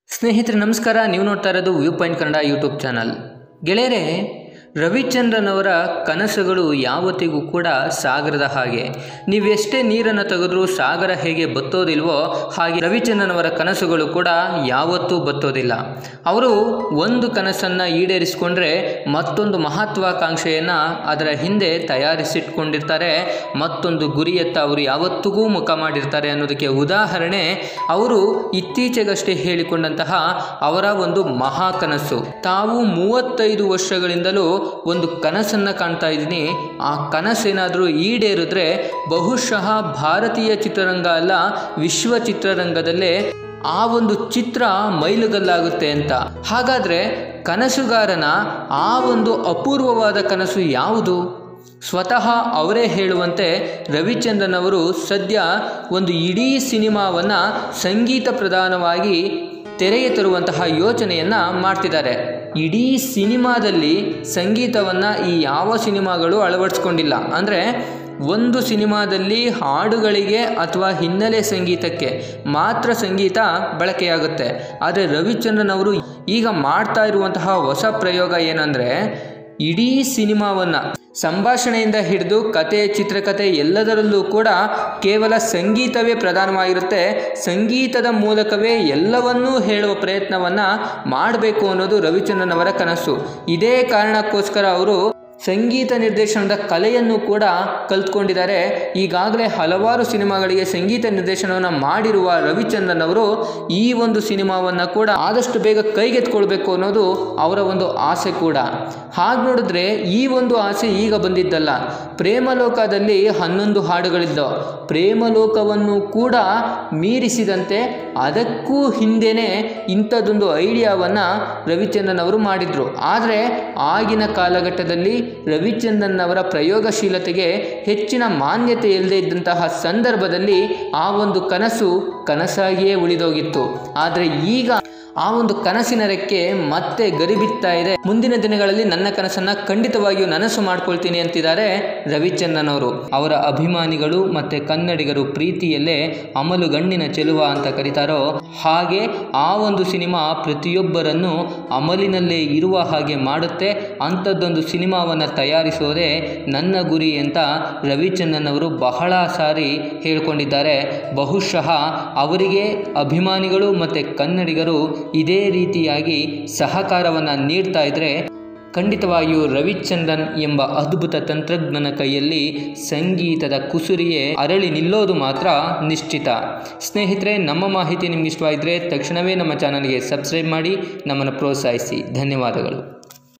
ಸ್ನೇಹಿತರೆ ನಮಸ್ಕಾರ ನೀವು ನೋಡ್ತಾ ಇರೋದು view point Kannada YouTube channel ಗೆಳೆಯರೆ ರವಿಚಂದ್ರನ್ ಅವರ ಕನಸುಗಳು ಯಾವತ್ತಿಗೂ ಕೂಡ ಸಾಗರದ ಹಾಗೆ ನೀವೆಷ್ಟೇ ನೀರನ್ನು ತೆಗೆದ್ರೂ ಸಾಗರ ಹೇಗೆ ಬತ್ತೋದಿಲ್ವೋ ಹಾಗೆ ರವಿಚಂದ್ರನ್ ಅವರ ಕನಸುಗಳು ಕೂಡ ಯಾವತ್ತೂ ಬತ್ತೋದಿಲ್ಲ ಅವರು ಒಂದು ಕನಸನ್ನು ಈಡೇರಿಸಿಕೊಂಡ್ರೆ ಮತ್ತೊಂದು ಮಹತ್ವಾಕಾಂಕ್ಷೆಯನ್ನು ಅದರ ಹಿಂದೆ ತಯಾರಿಸಿಟ್ಕೊಂಡಿರ್ತಾರೆ ಮತ್ತೊಂದು ಗುರಿಯತ್ತ ಅವರು ಯಾವತ್ತಿಗೂ ಮುಖ ಮಾಡಿರ್ತಾರೆ ಅನ್ನೋದಕ್ಕೆ ಉದಾಹರಣೆ ಅವರು ಇತ್ತೀಚೆಗಷ್ಟೇ ಹೇಳಿಕೊಂಡಂತಹ ಅವರ ಒಂದು ಮಹಾ ಕನಸು ತಾವು ಮೂವತ್ತೈದು ವರ್ಷಗಳಿಂದಲೂ ಒಂದು ಕನಸನ್ನು ಕಾಣ್ತಾ ಇದ್ದೀನಿ ಆ ಕನಸೇನಾದರೂ ಈಡೇರಿದ್ರೆ ಬಹುಶಃ ಭಾರತೀಯ ಚಿತ್ರರಂಗ ಅಲ್ಲ ವಿಶ್ವ ಚಿತ್ರರಂಗದಲ್ಲೇ ಆ ಒಂದು ಚಿತ್ರ ಮೈಲುಗಲ್ಲಾಗುತ್ತೆ ಅಂತ ಹಾಗಾದರೆ ಕನಸುಗಾರನ ಆ ಒಂದು ಅಪೂರ್ವವಾದ ಕನಸು ಯಾವುದು ಸ್ವತಃ ಅವರೇ ಹೇಳುವಂತೆ ರವಿಚಂದ್ರನ್ ಅವರು ಸದ್ಯ ಒಂದು ಇಡೀ ಸಿನಿಮಾವನ್ನು ಸಂಗೀತ ಪ್ರಧಾನವಾಗಿ ತೆರೆಗೆ ತರುವಂತಹ ಯೋಚನೆಯನ್ನು ಮಾಡ್ತಿದ್ದಾರೆ ಇಡೀ ಸಿನಿಮಾದಲ್ಲಿ ಸಂಗೀತವನ್ನು ಈ ಯಾವ ಸಿನಿಮಾಗಳು ಅಳವಡಿಸ್ಕೊಂಡಿಲ್ಲ ಅಂದರೆ ಒಂದು ಸಿನಿಮಾದಲ್ಲಿ ಹಾಡುಗಳಿಗೆ ಅಥವಾ ಹಿನ್ನೆಲೆ ಸಂಗೀತಕ್ಕೆ ಮಾತ್ರ ಸಂಗೀತ ಬಳಕೆಯಾಗುತ್ತೆ ಆದರೆ ರವಿಚಂದ್ರನ್ ಅವರು ಈಗ ಮಾಡ್ತಾ ಇರುವಂತಹ ಹೊಸ ಪ್ರಯೋಗ ಏನಂದರೆ ಇಡೀ ಸಿನಿಮಾವನ್ನು ಸಂಭಾಷಣೆಯಿಂದ ಹಿಡಿದು ಕತೆ ಚಿತ್ರಕಥೆ ಎಲ್ಲದರಲ್ಲೂ ಕೂಡ ಕೇವಲ ಸಂಗೀತವೇ ಪ್ರಧಾನವಾಗಿರುತ್ತೆ ಸಂಗೀತದ ಮೂಲಕವೇ ಎಲ್ಲವನ್ನೂ ಹೇಳುವ ಪ್ರಯತ್ನವನ್ನು ಮಾಡಬೇಕು ಅನ್ನೋದು ರವಿಚಂದ್ರನ್ ಅವರ ಕನಸು ಇದೇ ಕಾರಣಕ್ಕೋಸ್ಕರ ಅವರು ಸಂಗೀತ ನಿರ್ದೇಶನದ ಕಲೆಯನ್ನು ಕೂಡ ಕಲ್ತ್ಕೊಂಡಿದ್ದಾರೆ ಈಗಾಗಲೇ ಹಲವಾರು ಸಿನಿಮಾಗಳಿಗೆ ಸಂಗೀತ ನಿರ್ದೇಶನವನ್ನು ಮಾಡಿರುವ ರವಿಚಂದ್ರನ್ ಅವರು ಈ ಒಂದು ಸಿನಿಮಾವನ್ನು ಕೂಡ ಆದಷ್ಟು ಬೇಗ ಕೈಗೆತ್ಕೊಳ್ಬೇಕು ಅನ್ನೋದು ಅವರ ಒಂದು ಆಸೆ ಕೂಡ ಹಾಗೆ ನೋಡಿದ್ರೆ ಈ ಒಂದು ಆಸೆ ಈಗ ಬಂದಿದ್ದಲ್ಲ ಪ್ರೇಮಲೋಕದಲ್ಲಿ ಹನ್ನೊಂದು ಹಾಡುಗಳಿದ್ದವು ಪ್ರೇಮಲೋಕವನ್ನು ಕೂಡ ಮೀರಿಸಿದಂತೆ ಅದಕ್ಕೂ ಹಿಂದೆನೇ ಇಂಥದ್ದೊಂದು ಐಡಿಯಾವನ್ನು ರವಿಚಂದ್ರನ್ ಅವರು ಮಾಡಿದರು ಆದರೆ ಆಗಿನ ಕಾಲಘಟ್ಟದಲ್ಲಿ ರವಿಚಂದ್ರನ್ ಅವರ ಪ್ರಯೋಗಶೀಲತೆಗೆ ಹೆಚ್ಚಿನ ಮಾನ್ಯತೆ ಇಲ್ಲದೆ ಇದ್ದಂತಹ ಸಂದರ್ಭದಲ್ಲಿ ಆ ಒಂದು ಕನಸು ಕನಸಾಗಿಯೇ ಉಳಿದೋಗಿತ್ತು ಆದರೆ ಈಗ ಆ ಒಂದು ಕನಸಿನ ರೆಕ್ಕೆ ಮತ್ತೆ ಗರಿಬಿತ್ತಾ ಇದೆ ಮುಂದಿನ ದಿನಗಳಲ್ಲಿ ನನ್ನ ಕನಸನ್ನ ಖಂಡಿತವಾಗಿಯೂ ನನಸು ಮಾಡ್ಕೊಳ್ತೀನಿ ಅಂತಿದ್ದಾರೆ ರವಿಚಂದ್ರನ್ ಅವರು ಅವರ ಅಭಿಮಾನಿಗಳು ಮತ್ತೆ ಕನ್ನಡಿಗರು ಪ್ರೀತಿಯಲ್ಲೇ ಅಮಲುಗಣ್ಣಿನ ಚೆಲುವ ಅಂತ ಕರೀತಾರೋ ಹಾಗೆ ಆ ಒಂದು ಸಿನಿಮಾ ಪ್ರತಿಯೊಬ್ಬರನ್ನು ಅಮಲಿನಲ್ಲೇ ಇರುವ ಹಾಗೆ ಮಾಡುತ್ತೆ ಅಂಥದ್ದೊಂದು ಸಿನಿಮಾವನ್ನು ತಯಾರಿಸೋದೇ ನನ್ನ ಗುರಿ ಅಂತ ರವಿಚಂದ್ರನ್ ಅವರು ಬಹಳ ಸಾರಿ ಹೇಳ್ಕೊಂಡಿದ್ದಾರೆ ಬಹುಶಃ ಅವರಿಗೆ ಅಭಿಮಾನಿಗಳು ಮತ್ತು ಕನ್ನಡಿಗರು ಇದೇ ರೀತಿಯಾಗಿ ಸಹಕಾರವನ್ನು ನೀಡ್ತಾ ಇದ್ದರೆ ಖಂಡಿತವಾಗಿಯೂ ರವಿಚಂದ್ರನ್ ಎಂಬ ಅದ್ಭುತ ತಂತ್ರಜ್ಞನ ಕೈಯಲ್ಲಿ ಸಂಗೀತದ ಕುಸುರಿಯೇ ಅರಳಿ ನಿಲ್ಲೋದು ಮಾತ್ರ ನಿಶ್ಚಿತ ಸ್ನೇಹಿತರೆ ನಮ್ಮ ಮಾಹಿತಿ ನಿಮ್ಗೆ ಇಷ್ಟವಾಗಿದ್ದರೆ ತಕ್ಷಣವೇ ನಮ್ಮ ಚಾನಲ್ಗೆ ಸಬ್ಸ್ಕ್ರೈಬ್ ಮಾಡಿ ನಮ್ಮನ್ನು ಪ್ರೋತ್ಸಾಹಿಸಿ ಧನ್ಯವಾದಗಳು